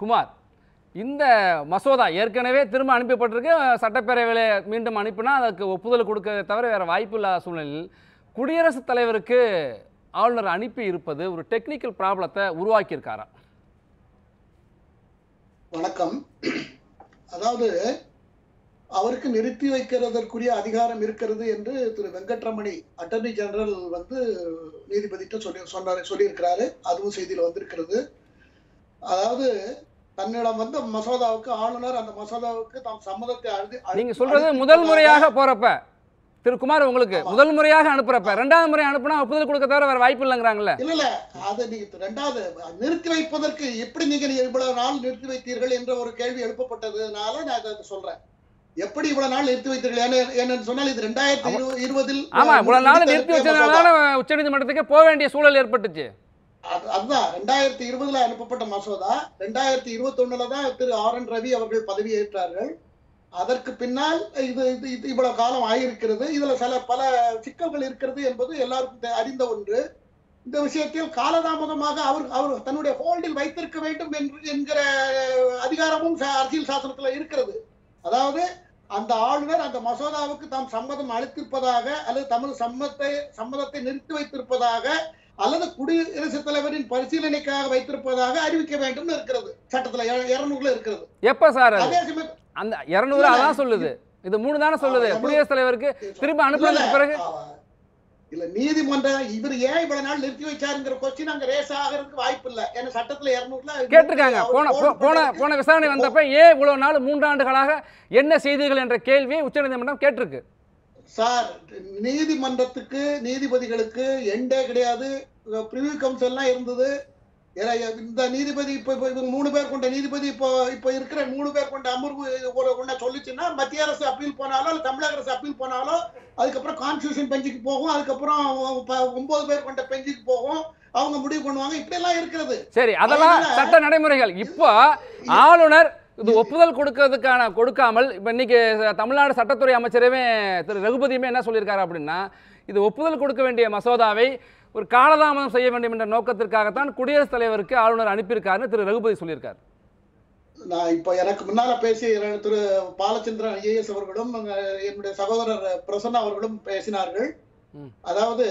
குமார் இந்த மசோதா ஏற்கனவே திரும்ப அனுப்பப்பட்டிருக்கு சட்டப்பேரவையில் மீண்டும் அனுப்பினா அதுக்கு ஒப்புதல் கொடுக்க தவிர வேறு வாய்ப்பு இல்லாத சூழ்நிலையில் குடியரசுத் தலைவருக்கு ஆளுநர் அனுப்பி இருப்பது ஒரு டெக்னிக்கல் ப்ராப்ளத்தை உருவாக்கியிருக்காரா வணக்கம் அதாவது அவருக்கு நிறுத்தி வைக்கிறதற்குரிய அதிகாரம் இருக்கிறது என்று திரு வெங்கட்ரமணி அட்டர்னி ஜெனரல் வந்து நீதிபதிட்ட சொல்லி சொன்னார் சொல்லியிருக்கிறாரு அதுவும் செய்தியில வந்திருக்கிறது அதாவது தன்னிடம் வந்த மசோதாவுக்கு ஆளுநர் அந்த மசோதாவுக்கு தாம் சம்மதத்தை அழுதி நீங்க சொல்றது முதல் முறையாக போறப்ப திரு குமார் உங்களுக்கு முதல் முறையாக அனுப்புறப்ப ரெண்டாவது முறை அனுப்புனா ஒப்புதல் கொடுக்க தவிர வேற வாய்ப்பு இல்லைங்கிறாங்கல்ல இல்ல இல்ல அது நீங்க ரெண்டாவது நிறுத்தி வைப்பதற்கு எப்படி நீங்க இவ்வளவு நாள் நிறுத்தி வைத்தீர்கள் என்ற ஒரு கேள்வி எழுப்பப்பட்டதுனால நான் அதை சொல்றேன் எப்படி இவ்வளவு நாள் நிறுத்தி வைத்தீர்கள் ஏன்னு- ஏன்னு சொன்னால் இது ரெண்டாயிரத்தி இரு- இருபதில் ஆமா இவ்வளவு நாள் முடித்த நிறுத்தி மசோதா. வச்சதுனால உச்சநீதிமன்றத்துக்கு போக வேண்டிய சூழல் ஏற்பட்டுச்சு அது- அதுதான் ரெண்டாயிரத்தி இருபதுல அனுப்பப்பட்ட மசோதா ரெண்டாயிரத்தி இருபத்தி ஒண்ணுல தான் திரு ஆர் என் ரவி அவர்கள் பதவியேற்றார்கள் அதற்கு பின்னால் இது இது இது இவ்வளவு காலம் ஆகியிருக்கிறது இதுல சில பல சிக்கல்கள் இருக்கிறது என்பது எல்லாருக்கும் தெ- அறிந்த ஒன்று இந்த விஷயத்தில் காலதாமதமாக அவர் அவர் தன்னுடைய ஹோல்டில் வைத்திருக்க வேண்டும் என்று என்கிற அதிகாரமும் ச- அரசியல் சாசனத்துல இருக்கிறது அதாவது அந்த ஆளுநர் அந்த மசோதாவுக்கு தாம் சம்மதம் அளித்திருப்பதாக அல்லது தமிழ் சம்மத்தை சம்மதத்தை நிறுத்தி வைத்திருப்பதாக அல்லது குடியரசுத் தலைவரின் பரிசீலனைக்காக வைத்திருப்பதாக அறிவிக்க வேண்டும் இருக்கிறது சட்டத்துல இருநூறுல இருக்கிறது எப்ப சார் அது அதே சமயம் அந்த இருநூறு இல்ல, அதான் சொல்லுது இது மூணு தானே சொல்லுது ஆமா, குடியரசுத் தலைவருக்கு திரும்ப அனுப்புனதுக்கு இல்ல, பிறகு ஆ, இல்ல நீதிமன்றம் இவர் ஏன் இவ்வளவு நாள் நிறுத்தி வச்சாருங்கிற கொஸ்டின் அங்க ரேஸ் ஆகிறதுக்கு வாய்ப்பு இல்ல ஏன்னா சட்டத்துல இருநூறுல கேட்டிருக்காங்க போன போ- போன போன விசாரணை வந்தப்ப ஏன் இவ்வளவு நாள் மூன்றாண்டுகளாக என்ன செய்தீர்கள் என்ற கேள்வியை உச்சநீதிமன்றம் கேட்டிருக்கு சார் நீதிமன்றத்துக்கு நீதிபதிகளுக்கு எண்டே கிடையாது பிரிவியூ கவுன்சில்லாம் இருந்தது ஏன்னா, இந்த நீதிபதி இப்ப இப்ப இவங்க மூணு பேர் கொண்ட நீதிபதி இப்போ இப்ப இருக்கிற மூணு பேர் கொண்ட அமர்வு ஒரு ஒண்ண சொல்லிச்சுன்னா மத்திய அரசு அப்பீல் போனாலோ இல்ல தமிழக அரசு அப்பீல் போனாலோ அதுக்கப்புறம் கான்ஸ்டியூஷன் பெஞ்சுக்கு போகும் அதுக்கப்புறம் ப- ஒன்பது பேர் கொண்ட பெஞ்சுக்கு போகும் அவங்க முடிவு பண்ணுவாங்க இப்படி எல்லாம் இருக்கிறது சரி அதெல்லாம் அதனால- சட்ட நடைமுறைகள் இப்போ ஆளுநர் இது ஒப்புதல் கொடுக்கறதுக்கான கொடுக்காமல் இப்போ இன்னைக்கு தமிழ்நாடு சட்டத்துறை அமைச்சரவே திரு ரகுபதியுமே என்ன சொல்லியிருக்காரு அப்படின்னா இது ஒப்புதல் கொடுக்க வேண்டிய மசோதாவை ஒரு காலதாமதம் செய்ய வேண்டும் என்ற நோக்கத்திற்காகத்தான் குடியரசுத் தலைவருக்கு ஆளுநர் அனுப்பியிருக்காருன்னு திரு ரகுபதி சொல்லியிருக்காரு நான் இப்ப எனக்கு முன்னால பேசி திரு பாலச்சந்திரன் ஐஏஎஸ் அவர்களும் அஹ், என்னுடைய சகோதரர் பிரசன்னா அவர்களும் பேசினார்கள் ம். அதாவது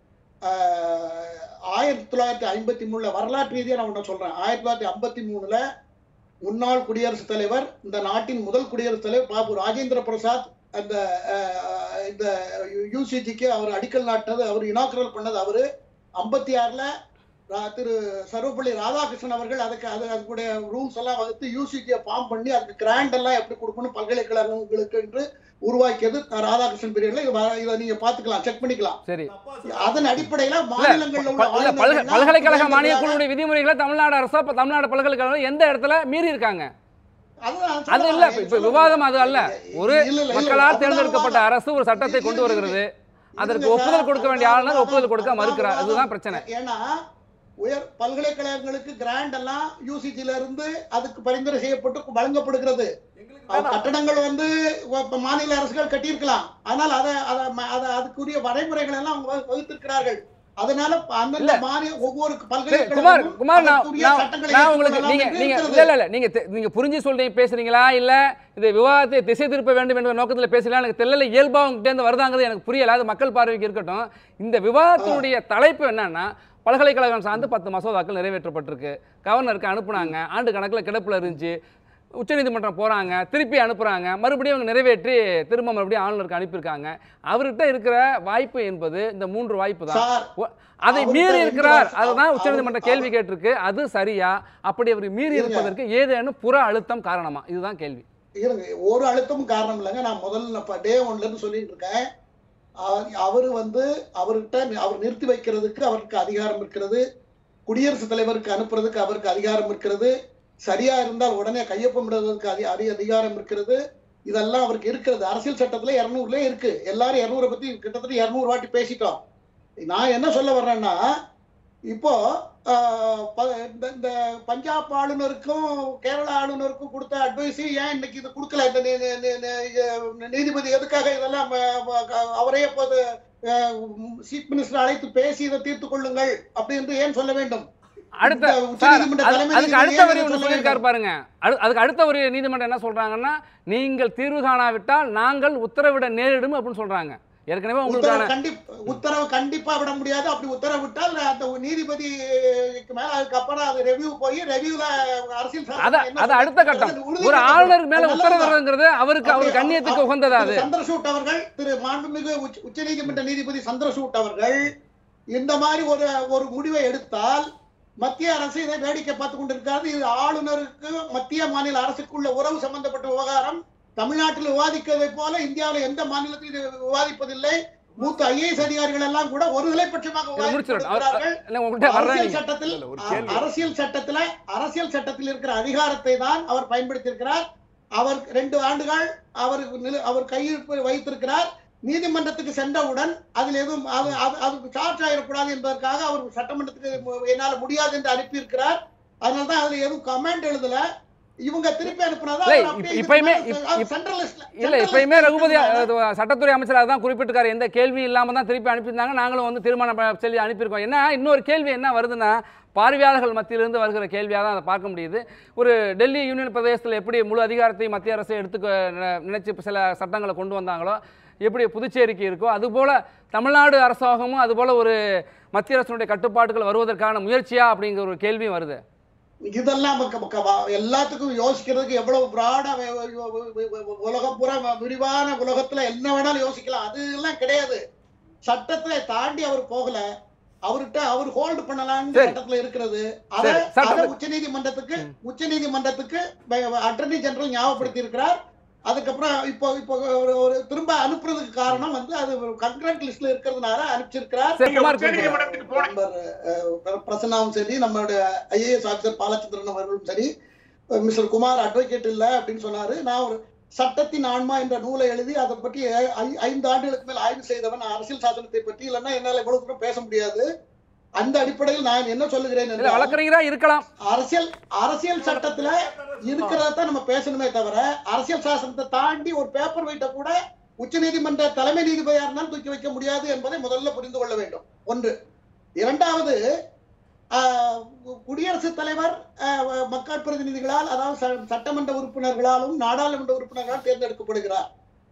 ஆஹ், ஆயிரத்தி தொள்ளாயிரத்தி ஐம்பத்தி மூணுல வரலாற்று ரீதியா நான் ஒண்ணு சொல்றேன் ஆயிரத்தி தொள்ளாயிரத்தி ஐம்பத்தி மூணுல முன்னாள் குடியரசுத் தலைவர் இந்த நாட்டின் முதல் குடியரசுத் தலைவர் பாபு ராஜேந்திர பிரசாத் அந்த ஆஹ், இந்த யூசிஜிக்கு அவர் அடிக்கல் நாட்டினது அவர் இனாக்குரல் பண்ணது அவரு ஐம்பத்தி ஆறுல ரா- திரு சர்வப்பள்ளி ராதாகிருஷ்ணன் அவர்கள் அதுக்கு அது அதுக்குடைய ரூல்ஸ் எல்லாம் வகுத்து யூசிஜியை ஃபார்ம் பண்ணி அதுக்கு கிராண்ட் எல்லாம் எப்படி கொடுக்கணும் பல்கலைக்கழகங்களுக்கு என்று உருவாக்கியது ராதாகிருஷ்ணன் பீரியட்ல இது வ- இதை நீங்க பாத்துக்கலாம் செக் பண்ணிக்கலாம் சரி அதன் அடிப்படையில இல்ல, மாநிலங்கள்ல உள்ள ப- இல்ல, பல்க- ஆளுநர்கள்லாம் பல்கலைக்கழக மானிய துணைவேந்தர்களாக- குழுவுடைய விதிமுறைகளை தமிழ்நாடு அரசோ இப்ப தமிழ்நாடு பல்கலைக்கழகம் எந்த இடத்துல மீறி இருக்காங்க அதுதான் நான் அது இல்ல சொல்றேன். இப்ப விவாதம் அது அல்ல ஒரு இல்ல, இல்ல, இல்ல, மக்களால் அதுதான் தேர்ந்தெடுக்கப்பட்ட விவாதம். அரசு ஒரு சட்டத்தை கொண்டு இருங்க, வருகிறது அதற்கு இருங்க ஒப்புதல் சார், கொடுக்க வேண்டிய அதுதான் ஆளுநர் ஒப்புதல் விவாதம், கொடுக்க அதுதான் மறுக்கிறார் விவாதம். அதுதான் பிரச்சனை ஏன்னா உயர் பல்கலைக்கழகங்களுக்கு கிராண்ட் எல்லாம் யூசிஜில இருந்து அதுக்கு பரிந்துரை செய்யப்பட்டு வழங்கப்படுகிறது அஹ் கட்டடங்கள் வந்து இப்ப மாநில அரசுகள் கட்டியிருக்கலாம் ஆனால் அதை அதை ம- அதை அதுக்குரிய வரைமுறைகள் எல்லாம் அவங்க வகு- வகுத்திருக்கிறார்கள் அதனால அந்தந்த மாநில ஒவ்வொரு சரி, குமார் பல்கலைக்கழகமும் குமார் நான் அதற்குரிய நான் சட்டங்களை நான் உங்களுக்கு ஏற்றுக்கொள்ளலாம் நீங்க என்று நீங்க இருக்கிறது. இல்ல இல்ல இல்ல நீங்க தெ- நீங்க புரிஞ்சு சொல்றீங்க பேசுறீங்களா இல்ல இது விவாதத்தை திசை திருப்ப வேண்டும் என்ற நோக்கத்தில் பேசலாம் எனக்கு தெரியல இயல்பா உங்ககிட்ட இருந்து வருதாங்கிறது எனக்கு புரியல அது மக்கள் பார்வைக்கு இருக்கட்டும் இந்த விவாதத்தினுடைய தலைப்பு என்னன்னா பல்கலைக்கழகம் சார்ந்து பத்து மசோதாக்கள் நிறைவேற்றப்பட்டிருக்கு கவர்னருக்கு அனுப்புனாங்க ஆண்டு கணக்கில் கிடப்பில் இருந்துச்சு உச்சநீதிமன்றம் போறாங்க திருப்பி அனுப்புறாங்க மறுபடியும் அவங்க நிறைவேற்றி திரும்ப மறுபடியும் ஆளுநருக்கு அனுப்பியிருக்காங்க அவர்கிட்ட இருக்கிற வாய்ப்பு என்பது இந்த மூன்று வாய்ப்பு தான் சார் ஒ- அதை அவர்கிட்ட மீறி ரெண்டு இருக்கிறார் வருஷம் அதுதான் அவர்- உச்சநீதிமன்றம் அவர்- கேள்வி கேட்டிருக்கு அது சரியா அப்படி அவர் மீறி இருங்க. இருப்பதற்கு ஏதேனும் புற அழுத்தம் காரணமா இதுதான் கேள்வி இருங்க ஒரு அழுத்தமும் காரணம் இல்லைங்க நான் முதல்ல டே ஒன்ல இருந்து சொல்லிட்டு இருக்கேன் அவர்- அவரு வந்து அவர்கிட்ட அவர் நிறுத்தி வைக்கிறதுக்கு அவருக்கு அதிகாரம் இருக்கிறது குடியரசுத் தலைவருக்கு அனுப்புறதுக்கு அவருக்கு அதிகாரம் இருக்கிறது சரியா இருந்தால் உடனே கையொப்பமிடுவதற்கு அதி அதி அதிகாரம் இருக்கிறது இதெல்லாம் அவருக்கு இருக்கிறது அரசியல் சட்டத்துல இருநூறுல இருக்கு எல்லாரும் இருநூறை பத்தி கிட்டத்தட்ட இருநூறு வாட்டி பேசிட்டோம் நான் என்ன சொல்ல வர்றேன்னா இப்போ ஆஹ், ப- இந்த இந்த பஞ்சாப் ஆளுநருக்கும் கேரள ஆளுநருக்கும் கொடுத்த அட்வைஸ் ஏன் இன்னைக்கு இது கொடுக்கல இந்த நீ- நீ- நீ- நீ- நீதிபதி எதுக்காக இதெல்லாம் அஹ், அஹ், அவரே அப்போது சீஃப் மினிஸ்டர் அழைத்து பேசி இதை தீர்த்து கொள்ளுங்கள் அப்படி என்று ஏன் சொல்ல வேண்டும் அடுத்த இந்த சார் உச்சநீதிமன்ற அது- தலைமை அதுக்கு அடுத்த நீதிபதி வரி ஏன் ஒன்று சொல்ல சொல்லியிருக்காரு வேண்டும்? பாருங்க அடு- அதுக்கு அடுத்த ஒரு நீதிமன்றம் என்ன சொல்றாங்கன்னா நீங்கள் தீர்வு காணாவிட்டால் நாங்கள் உத்தரவிட நேரிடும் அப்படின்னு சொல்றாங்க ஏற்கனவே உங்களுக்கான உத்தரவு கண்டிப்பா உத்தரவு கண்டிப்பா விட முடியாது அப்படி உத்தரவிட்டால் அந்த நீதிபதிக்கு மேல அதுக்கப்புறம் அது ரெவியூ போய் ரெவியூல அரசியல் சாசனம் அத என்ன அது அடுத்த கட்டம் சொல்லுது, ஒரு உறுதிப்படுத்தப்படும். ஆளுநருக்கு மேல அது உத்தரவு நல்லதுதான். வர்றதுங்கிறது அவருக்கு அவர் அப்படி- கண்ணியத்துக்கு உகந்ததா அது திரு சந்திரசூட் அவர்கள் திரு மாண்புமிகு உச்ச- உச்சநீதிமன்ற நீதிபதி சந்திரசூட் அவர்கள் இந்த மாதிரி ஒரு ஒரு முடிவை எடுத்தால் மத்திய அரசு இதை வேடிக்கை பார்த்து கொண்டிருக்காது இது ஆளுநருக்கு மத்திய மாநில அரசுக்குள்ள உறவு சம்பந்தப்பட்ட விவகாரம் தமிழ்நாட்டில் விவாதிக்கிறதை போல இந்தியாவில் எந்த மாநிலத்திலும் இது விவாதிப்பதில்லை மூத்த ஐஏஎஸ் அதிகாரிகள் எல்லாம் கூட ஒரு நிலைப்பட்சமாக இதை முடிச்சிடணும் அவர் விவாதிக்கிறார்கள் இல்ல, உங்ககிட்ட வர்றேன் அரசியல் நீங்க. சட்டத்தில் இல்ல, ஒரு கேள்வி. அரசியல் சட்டத்துல அரசியல் சட்டத்தில் இருக்கிற அதிகாரத்தை தான் அவர் பயன்படுத்தியிருக்கிறார் அவர் ரெண்டு ஆண்டுகள் அவர் நில- அவர் கையில் வைத்திருக்கிறார் நீதிமன்றத்துக்கு சென்றவுடன் அதில் எதுவும் அது அது அதுக்கு சார்ஜ் ஆகிடக்கூடாது என்பதற்காக அவர் சட்டமன்றத்துக்கு மு- என்னால முடியாது என்று அனுப்பியிருக்கிறார் அதனால தான் அதுல எதுவும் கமெண்ட் எழுதல இவங்க திருப்பி அனுப்புனதா இல்லை, அவர் அப்படியே இப்ப- இது இப்பயுமே- பண்ணாரு. இப்ப- அவர் இப்ப- central listல- இல்ல central இப்பயுமே listல ரகுபதி இருக்கிறதுனால அது சட்டத்துறை அமைச்சர் அதான் குறிப்பிட்டிருக்காரு எந்த கேள்வியும் இல்லாம தான் திருப்பி அனுப்பியிருந்தாங்க நாங்களும் வந்து தீர்மானம் ப- சொல்லி அனுப்பியிருக்கோம் என்ன இன்னொரு கேள்வி என்ன வருதுன்னா பார்வையாளர்கள் மத்தியிலிருந்து வருகிற கேள்வியாக தான் அதை பார்க்க முடியுது ஒரு டெல்லி யூனியன் பிரதேசத்தில் எப்படி முழு அதிகாரத்தையும் மத்திய அரசு எடுத்துக்க ந- நினைச்சு சில சட்டங்களை கொண்டு வந்தாங்களோ எப்படி புதுச்சேரிக்கு இருக்கோ அதுபோல தமிழ்நாடு அரசாங்கமும் அதுபோல ஒரு மத்திய அரசினுடைய கட்டுப்பாடுகள் வருவதற்கான முயற்சியா அப்படிங்கிற ஒரு கேள்வியும் வருது இதெல்லாம் மக்க- மக்க- வா- எல்லாத்துக்கும் யோசிக்கிறதுக்கு எவ்வளவு பிராடா உலகம் பூரா வ- விரிவான உலகத்துல என்ன வேணாலும் யோசிக்கலாம் அது எல்லாம் கிடையாது சட்டத்தை தாண்டி அவர் போகல அவர்கிட்ட அவர் ஹோல்டு பண்ணலாம்னு சரி. சட்டத்துல இருக்கிறது அத சரி, சட்டம். அத உச்ச நீதிமன்றத்துக்கு உச்ச நீதிமன்றத்துக்கு அட்டர்னி ஜெனரல் ஞாபகப்படுத்தி இருக்கிறார் அதுக்கப்புறம் இப்போ இப்போ ஒரு ஒரு திரும்ப அனுப்புறதுக்கு காரணம் வந்து அது கன்கரண்ட் லிஸ்ட்ல இருக்கிறதுனால அனுப்பிச்சிருக்கிறார் சரி குமார் குறிப்பிட்டு உச்சநீதிமன்றத்துக்கு போன நம்பர் அஹ், பிரசன்னாவும் சரி நம்மளுடைய ஐஏஎஸ் ஆஃபீஸர் பாலச்சந்திரன் அவர்களும் சரி மிஸ்டர் குமார் அட்வொகேட் இல்ல அப்படின்னு சொன்னாரு நான் ஒரு சட்டத்தின் ஆன்மா என்ற நூலை எழுதி அதை பற்றி ஐ- ஐ- ஐந்து ஆண்டுகளுக்கு மேல் ஆய்வு செய்தவன் நான் அரசியல் சாசனத்தை பற்றி இல்லைன்னா என்னால இவ்வளவு தூரம் பேச முடியாது அந்த அடிப்படையில் நான் என்ன சொல்லுகிறேன் இல்ல என்றால், வழக்கறிஞரா இருக்கலாம் அரசியல் அரசியல் சட்டத்துல இருக்கிறத நம்ம பேசணுமே தவிர அரசியல் சாசனத்தை தாண்டி ஒரு பேப்பர் வெயிட்ட கூட உச்சநீதிமன்ற தலைமை நீதிபதியா இருந்தாலும் தூக்கி வைக்க முடியாது என்பதை முதல்ல புரிந்து கொள்ள வேண்டும் ஒன்று இரண்டாவது ஆஹ், குடியரசுத் தலைவர் ஆஹ், மக்கள் பிரதிநிதிகளால் அதாவது ச- சட்டமன்ற உறுப்பினர்களாலும் நாடாளுமன்ற உறுப்பினர்களால் தேர்ந்தெடுக்கப்படுகிறார்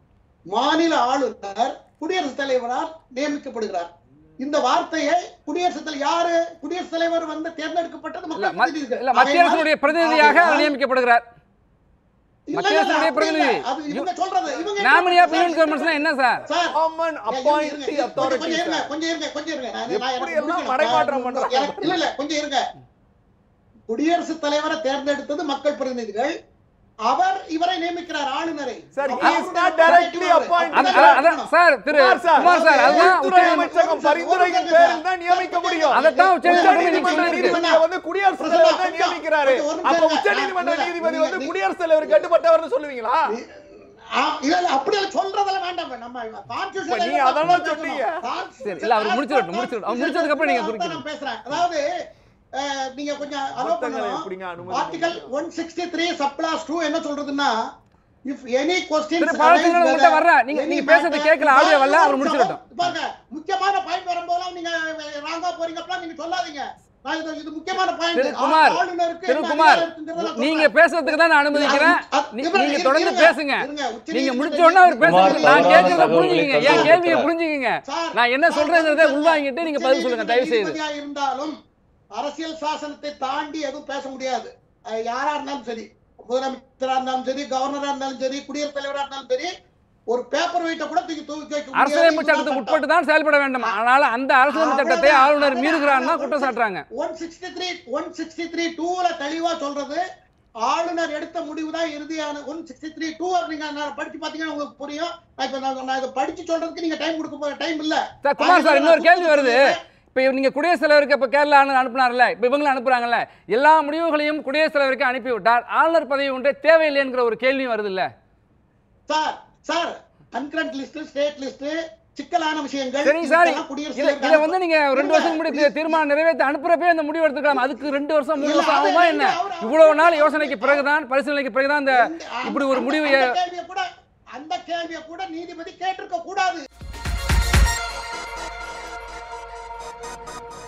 மாநில ஆளுநர் குடியரசுத் தலைவரால் நியமிக்கப்படுகிறார் இந்த வார்த்தையை குடியரசுத் தலைவர் யாரு குடியரசுத் தலைவர் வந்து தேர்ந்தெடுக்கப்பட்டது இல்ல மக்கள் ம- பிரதிநிதிகள். இல்ல மத்திய அரசுடைய பிரதிநிதியாக அவர் ஆகையால் நியமிக்கப்படுகிறார் இல்ல, மத்திய இல்ல, அரசுடைய அப்படி இல்ல. பிரதிநிதி. அது இவங்க சொல்றது. இவங்க என்ன நாமினி ஆஃப் சொல்றாங்க? யூனியன் கவர்மெண்ட்ஸ்னா என்ன சார் சார், காமன் இருங்க, அப்பாயிண்டி இருங்க, கொஞ்சம் கொஞ்சம் இருங்க, அத்தாரிட்டி கொஞ்சம் இருங்க, கொஞ்சம் இருங்க. நான் நான் எப்படி எனக்கு எல்லாம் முடிக்கணும். மடைமாற்றம் நான் பண்றாங்க? எனக்கு- இல்ல, இல்ல, கொஞ்சம் இருங்க. குடியரசுத் தலைவரை தேர்ந்தெடுத்தது மக்கள் பிரதிநிதிகள் அவர் இவரை நியமிக்கிறார் ஆளுநரை சார், அப்ப he is அவருடைய not directly directive appointed. அத- அப்படிதான் அத- அதான் இருக்கணும். Sir Thiru Kumar sir, Kumar sir அதுதான் உள்துறை உச்ச- அமைச்சகம் பரிந்துரையின் பேரில் தான் நியமிக்க முடியும் அதைத்தான் உச்சநீதிமன்றம் இன்னைக்கு உச்சநீதிமன்ற சொல்லியிருக்கு. நீதிபதியை வந்து குடியரசுத் தலைவர் தான் நியமிக்கிறாரு அப்ப உச்சநீதிமன்ற நீதிபதி வந்து குடியரசுத் தலைவர் கட்டுப்பட்டவர்னு சொல்லுவீங்களா ஆ, இல்ல, இல்ல, அப்படியெல்லாம் சொல்றதெல்லாம் வேண்டாம் நம்ம constitution இப்ப நீ எல்லாம் அதெல்லாம் பேசணும். சொன்னீங்க. Constitution- சரி, இல்ல, அவர் முடிச்சிடட்டும், முடிச்சிடட்டும். அவர் முடிச்சதுக்கு அப்புறம் நீங்க அதான் குறிக்கணும். நான் பேசுறேன் அதாவது அஹ், நீங்க கொஞ்சம் allow மொத்தங்களை பண்ணணும் எப்படிங்க அனுமதி article one sixty three sub clause two என்ன சொல்றதுன்னா if any question Thiru Balachandran உங்கள்கிட்ட வர்றேன். நீங்க- நீங்க பேசுறது கேட்கல, audio வரல, அவர் முடிச்சிடட்டும். பாருங்க முக்கியமான பாயிண்ட் வரும்போதெல்லாம் நீங்க ராங்கா போறீங்கப்பா நீங்க சொல்லாதீங்க நான் இது இது முக்கியமான பாயிண்ட் திரு குமார், திரு குமார் நீங்க பேசுறதுக்கு தான் நான் அனுமதிக்கிறேன் நீ- நீங்க தொடர்ந்து பேசுங்க நீங்க முடிச்ச உடனே அவர் பேசுறது குமார், நான் தவறான கேட்கறத தகவல்களை புரிஞ்சுக்கங்க என் சொல்றாரு. கேள்வியை புரிஞ்சுக்கங்க நான் என்ன சொல்றேங்கிறத உள்வாங்கிட்டு நீங்க பதில் சொல்லுங்க தயவு செய்து நீதிபதியா இருந்தாலும் அரசியல் சாசனத்தை தாண்டி எதுவும் பேச முடியாது அது யாரா இருந்தாலும் சரி முதலமைச்சரா இருந்தாலும் சரி கவர்னரா இருந்தாலும் சரி குடியரசுத் தலைவரா இருந்தாலும் சரி ஒரு பேப்பர் வெயிட்ட கூட தூக்கி தூக்கி வைக்க முடியாது. அரசியலமைப்பு இதுதான் சட்டத்துக்கு சட்டம். உட்பட்டு தான் செயல்பட வேண்டும் ஆனால் அந்த அரசியலமைப்பு சட்டத்தை ஆளுநர் மீறுகிறான்னு தான் குற்றம் சாட்டுறாங்க 163 163 டூல தெளிவா சொல்றது ஆளுநர் எடுத்த முடிவு தான் இறுதியான ஒன் சிக்ஸ்டி த்ரீ டூ நீங்க நான் படிச்சு பாத்தீங்கன்னா உங்களுக்கு புரியும் நான் இப்ப நான் நான் இதை படிச்சு சொல்றதுக்கு நீங்க டைம் கொடுக்க போற டைம் இல்ல சார் குமார் சார் இன்னொரு கேள்வி வருது இப்போ நீங்க குடியரசுத் தலைவருக்கு இப்போ கேரளா ஆளுநர் அனுப்புனார்ல இப்போ இவங்களும் அனுப்புறாங்கல்ல எல்லா முடிவுகளையும் குடியரசுத் தலைவருக்கு அனுப்பிவிட்டால் ஆளுநர் பதவி ஒன்றே தேவையில்லைங்கிற ஒரு கேள்வியும் வருது இல்ல sir sir concurrent list state list சிக்கலான விஷயங்கள் சரிங்க சார் இதெல்லாம் குடியரசுத் இதை தலைவர் இதை வந்து நீங்க ரெண்டு இருங்க, வருஷம் முன்னாடி தீ- தீர்மானம் நிறைவேற்றி அனுப்புறப்பே அந்த முடிவு எடுத்துக்கலாம் அதுக்கு ரெண்டு வருஷம் மூணு இல்ல, வருஷம் அது ஆகுமா இல்ல, என்ன அவர் அவர் இவ்வளவு நாள் யோசனைக்கு பிறகுதான் பரிசீலனைக்கு பிறகுதான் இந்த அந்த- இப்படி ஒரு அந்த- முடிவு அந்த ஏ- கேள்வியை கூட அந்த கேள்வியை கூட நீதிபதி கேட்டிருக்க கூடாது